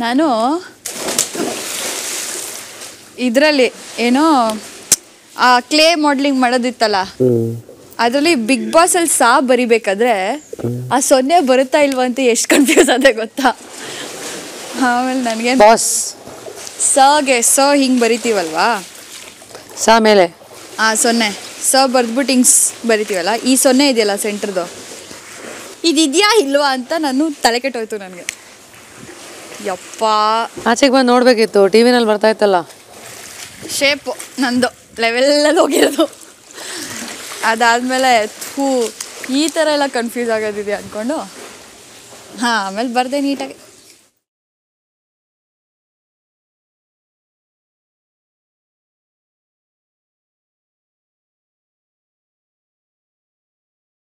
ನಾನು ಇದರಲ್ಲಿ ಏನೋ ಆ ಕ್ಲೇ ಮಾಡ್ಲಿಂಗ್ ಮಾಡೋದಿತ್ತಲ್ಲ ಹ್ಮ್ ಅದರಲ್ಲಿ ಬಿಗ್ ಬಾಸ್ ಅಲ್ಲಿ ಸಾ ಬರಿಬೇಕಾದ್ರೆ ಆ ಸೊನ್ನೆ ಬರುತ್ತಾ ಇಲ್ವಾ ಅಂತ ಎಷ್ಟು ಕನ್ಫ್ಯೂಸ್ ಆದೆ ಗೊತ್ತಾ ಆಮೇಲೆ ನನಗೆ ಬಾಸ್ ಸಗೆ ಸ ಹಿಂಗೆ ಬರಿತೀವಲ್ವಾ ಸಾ ಮೇಲೆ ಆ ಸೊನ್ನೆ ಸ ಬರ್ದ್ಬಿಟ್ಟು ಹಿಂಗೆ ಸ್ ಬರಿತೀವಲ್ಲ ಈ ಸೊನ್ನೆ ಇದೆಯಲ್ಲ ಸೆಂಟ್ರದು ಇದಿದೆಯಾ ಇಲ್ವಾ ಅಂತ ನಾನು ತಲೆ ಕೆಟ್ಟೋಯ್ತು ನನಗೆ ಯಪ್ಪ ಆಚೆಗೆ ಬಂದು ನೋಡ್ಬೇಕಿತ್ತು ಟಿ ವಿನಲ್ಲಿ ಬರ್ತಾ ಇತ್ತಲ್ಲ ಶೇಪು ನಂದು ಲೆವೆಲ್ಲಲ್ಲಿ ಹೋಗಿರೋದು ಅದಾದಮೇಲೆ ಥೂ ಈ ಥರ ಎಲ್ಲ ಕನ್ಫ್ಯೂಸ್ ಆಗೋದಿದೆ ಅಂದ್ಕೊಂಡು ಹಾಂ ಆಮೇಲೆ ಬರ್ದೆ ನೀಟಾಗಿ